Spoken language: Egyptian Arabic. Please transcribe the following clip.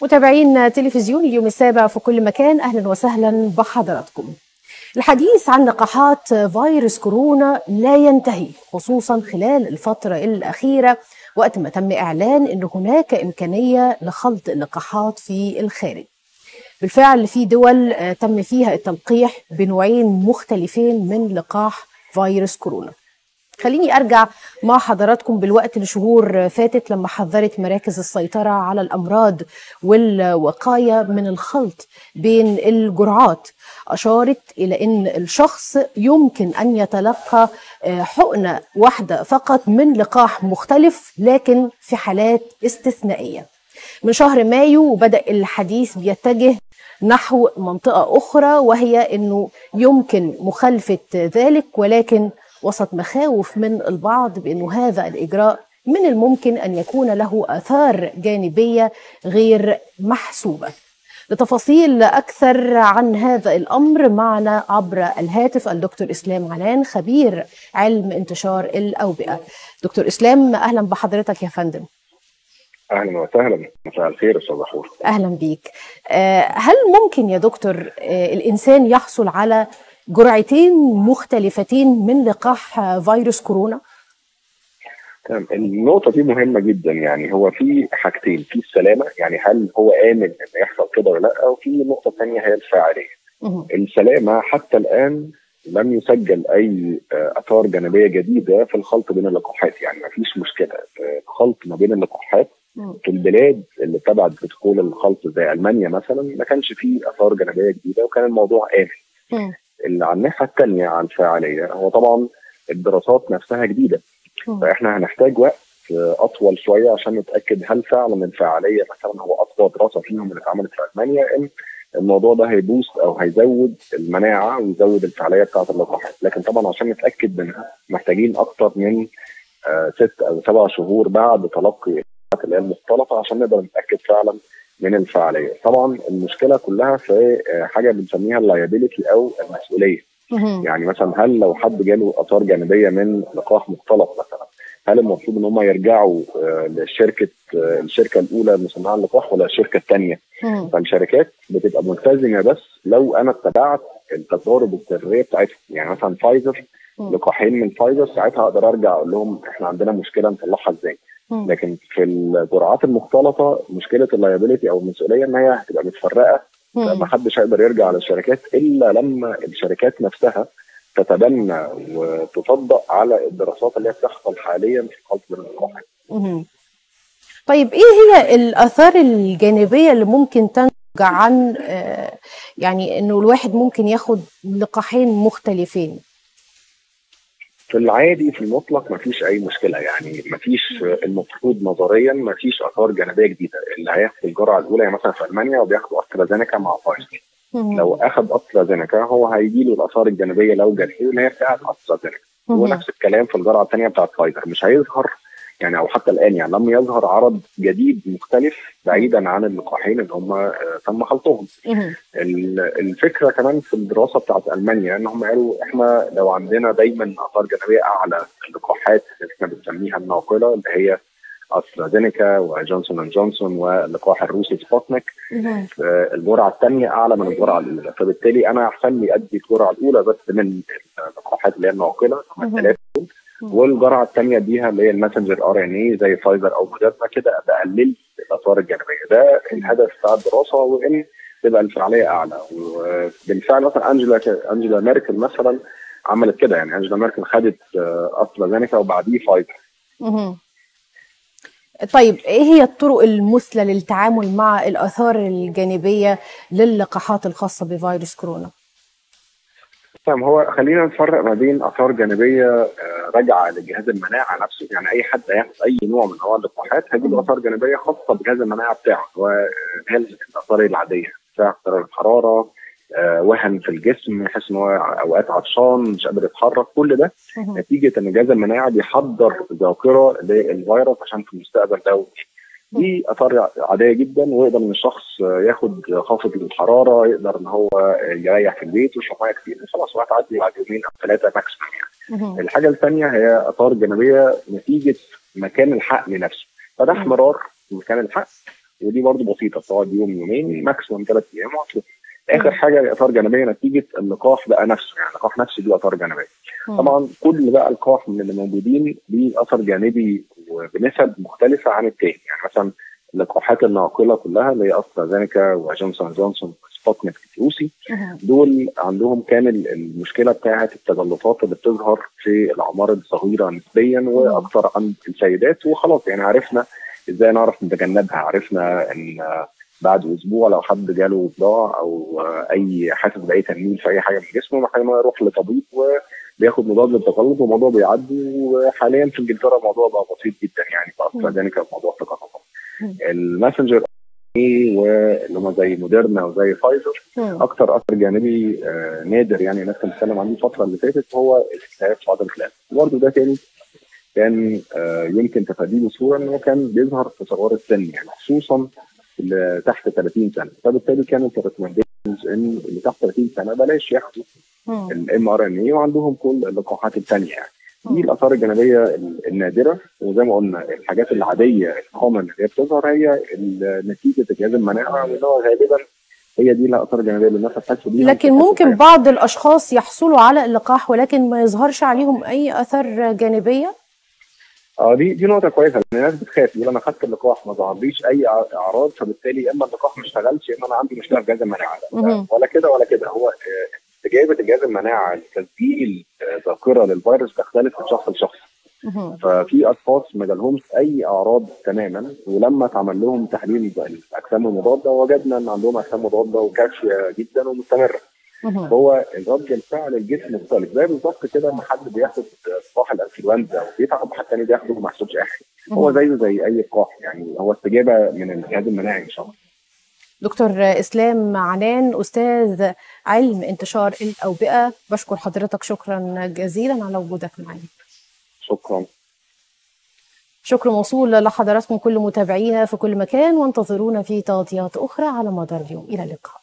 متابعين تلفزيون اليوم السابع في كل مكان اهلا وسهلا بحضراتكم. الحديث عن لقاحات فيروس كورونا لا ينتهي خصوصا خلال الفتره الاخيره وقت ما تم اعلان ان هناك امكانيه لخلط اللقاحات في الخارج. بالفعل في دول تم فيها التلقيح بنوعين مختلفين من لقاح فيروس كورونا. خليني ارجع مع حضراتكم بالوقت لشهور فاتت لما حذرت مراكز السيطره على الامراض والوقايه من الخلط بين الجرعات اشارت الى ان الشخص يمكن ان يتلقى حقنه واحده فقط من لقاح مختلف لكن في حالات استثنائيه من شهر مايو وبدا الحديث بيتجه نحو منطقه اخرى وهي انه يمكن مخالفه ذلك ولكن وسط مخاوف من البعض بأنه هذا الإجراء من الممكن أن يكون له آثار جانبية غير محسوبة لتفاصيل أكثر عن هذا الأمر معنا عبر الهاتف الدكتور إسلام عنان خبير علم انتشار الأوبئة دكتور إسلام أهلا بحضرتك يا فندم اهلا وسهلا مساء الخير استاذ حور اهلا بيك هل ممكن يا دكتور الانسان يحصل على جرعتين مختلفتين من لقاح فيروس كورونا؟ تمام النقطة دي مهمة جدا يعني هو في حاجتين في السلامة يعني هل هو آمن إن يحصل كده ولا لا وفي نقطة ثانية هي الفاعلية. السلامة حتى الآن لم يسجل أي آثار جانبية جديدة في الخلط بين اللقاحات يعني ما فيش مشكلة الخلط ما بين اللقاحات في البلاد اللي اتبعت بروتوكول الخلط زي ألمانيا مثلا ما كانش فيه آثار جانبية جديدة وكان الموضوع آمن. اللي على الناحيه الثانيه على الفاعليه هو طبعا الدراسات نفسها جديده فاحنا هنحتاج وقت اطول شويه عشان نتاكد هل فعلا الفاعليه مثلا هو اقوى دراسه فيهم اللي اتعملت في المانيا ان الموضوع ده هيبوست او هيزود المناعه ويزود الفعاليه بتاعه اللقاحات لكن طبعا عشان نتاكد منها محتاجين اكتر من آه ست او سبع شهور بعد تلقي اللي هي المختلطه عشان نقدر نتاكد فعلا من الفعاليه طبعا المشكله كلها في حاجه بنسميها اللايبيليتي او المسؤوليه يعني مثلا هل لو حد جاله اثار جانبيه من لقاح مختلط مثلا هل المفروض ان هم يرجعوا لشركه الشركه الاولى المصنعه اللقاح ولا الشركه الثانيه فالشركات بتبقى ملتزمه بس لو انا اتبعت التجارب السريه بتاعتهم يعني مثلا فايزر لقاحين من فايزر ساعتها اقدر ارجع اقول لهم احنا عندنا مشكله نصلحها ازاي لكن في الجرعات المختلطه مشكله اللايبيليتي او المسؤوليه ان هي هتبقى متفرقه ما حدش هيقدر يرجع للشركات الا لما الشركات نفسها تتبنى وتطبق على الدراسات اللي بتحصل حاليا في خلط بين اللقاحات. طيب ايه هي الاثار الجانبيه اللي ممكن تنتج عن يعني انه الواحد ممكن ياخد لقاحين مختلفين؟ في العادي في المطلق ما فيش اي مشكله يعني ما فيش المفروض نظريا ما فيش اثار جانبيه جديده اللي هياخد الجرعه الاولى يعني مثلا في المانيا وبياخدوا استرازينيكا مع فايزر لو اخذ استرازينيكا هو هيجي له الاثار الجانبيه لو جات له اللي هي بتاعت استرازينيكا ونفس الكلام في الجرعه الثانيه بتاعت فايزر مش هيظهر يعني او حتى الان يعني لم يظهر عرض جديد مختلف بعيدا عن اللقاحين اللي هم تم خلطهم. الفكره كمان في الدراسه بتاعت المانيا ان هم قالوا احنا لو عندنا دايما اثار جانبيه اعلى اللقاحات اللي احنا بنسميها الناقله اللي هي استرازينيكا وجونسون اند جونسون واللقاح الروسي سبوتنيك الجرعه الثانيه اعلى من الجرعه الاولى فبالتالي انا احسن لي ادي الجرعه الاولى بس من اللقاحات اللي هي الناقله 8000 والجرعه الثانيه اديها اللي هي الماسنجر ار ان اي زي فايزر او موديرنا كده بقلل الاثار الجانبيه ده الهدف بتاع الدراسه وان تبقى الفعاليه اعلى وبالفعل مثلا انجلا انجلا ميركل مثلا عملت كده يعني انجلا ميركل خدت استرازينيكا وبعديه فايزر طيب ايه هي الطرق المثلى للتعامل مع الاثار الجانبيه للقاحات الخاصه بفيروس كورونا؟ تمام هو خلينا نفرق ما بين اثار جانبيه راجعه لجهاز المناعه نفسه يعني اي حد هياخد اي نوع من انواع اللقاحات هيجي له اثار جانبيه خاصه بجهاز المناعه بتاعه وهي الاثار العاديه ارتفاع درجه الحراره وهن في الجسم يحس ان هو اوقات عطشان مش قادر يتحرك كل ده نتيجه ان جهاز المناعه بيحضر ذاكره للفيروس عشان في المستقبل لو دي اثار عاديه جدا ويقدر ان الشخص ياخد خافض للحراره يقدر ان هو يريح في البيت ويشرب ميه كتير خلاص وهتعدي بعد يومين او ثلاثه ماكسيموم يعني. الحاجه الثانيه هي اثار جانبيه نتيجه مكان الحقن نفسه فده احمرار في مكان الحقن ودي برضه بسيطه تقعد يوم يومين ماكسيموم ثلاث ايام وهتروح اخر حاجه اثار جانبيه نتيجه اللقاح بقى نفسه يعني اللقاح نفسه ليه اثار جانبيه طبعا كل بقى لقاح من اللي موجودين ليه اثر جانبي وبنسب مختلفه عن التاني يعني مثلا اللقاحات الناقله كلها اللي هي استرازينيكا وجونسون جونسون سبوتنيك الروسي دول عندهم كان المشكله بتاعه التجلطات اللي بتظهر في الاعمار الصغيره نسبيا واكثر عند السيدات وخلاص يعني عرفنا ازاي نعرف نتجنبها عرفنا ان بعد اسبوع لو حد جاله صداع او اي حاسس باي تنميل في اي حاجه من جسمه محتاج يروح لطبيب وبياخد مضاد للتقلب والموضوع بيعدي وحاليا في انجلترا الموضوع بقى بسيط جدا يعني باسترازينيكا موضوع التقلب الماسنجر واللي هم زي موديرنا وزي فايزر اكتر اثر جانبي آه نادر يعني الناس كانت بتتكلم عنه الفتره اللي فاتت هو الالتهاب في عضله القلب برضه ده تاني كان آه يمكن تفاديه بسهوله ان هو كان بيظهر في صغار السن يعني خصوصا اللي تحت 30 سنه فبالتالي كانت الريكومنديشنز ان اللي تحت 30 سنه بلاش ياخدوا الام ار ان اي وعندهم كل اللقاحات الثانيه يعني دي الاثار الجانبيه النادره وزي ما قلنا الحاجات العاديه الكومن اللي هي بتظهر هي نتيجه جهاز المناعه واللي هو غالبا هي دي الاثار الجانبيه اللي الناس هتحس بيها لكن ممكن بعض الاشخاص يحصلوا على اللقاح ولكن ما يظهرش عليهم اي اثار جانبيه اه دي دي نقطه كويسه لان الناس بتخاف يقول انا خدت اللقاح ما ظهرليش اي اعراض فبالتالي اما اللقاح ما اشتغلش اما انا عندي مشكله في جهاز المناعه ولا كده ولا كده هو استجابه الجهاز المناعه لتسجيل ذاكره للفيروس تختلف من شخص لشخص ففي اشخاص ما جالهمش اي اعراض تماما ولما اتعمل لهم تحليل الاجسام المضاده وجدنا ان عندهم اجسام مضاده وكافيه جدا ومستمره هو رد الفعل الجسم مختلف زي بالظبط كده لما حد بياخد لقاح الانفلونزا وبيتعب وحد تاني بياخده وما يحصلش اي حاجه هو زيه زي اي لقاح يعني هو استجابه من الجهاز المناعي ان شاء الله دكتور اسلام عنان استاذ علم انتشار الاوبئه بشكر حضرتك شكرا جزيلا على وجودك معنا شكرا شكر موصول لحضراتكم كل متابعينا في كل مكان وانتظرونا في تغطيات اخرى على مدار اليوم الى اللقاء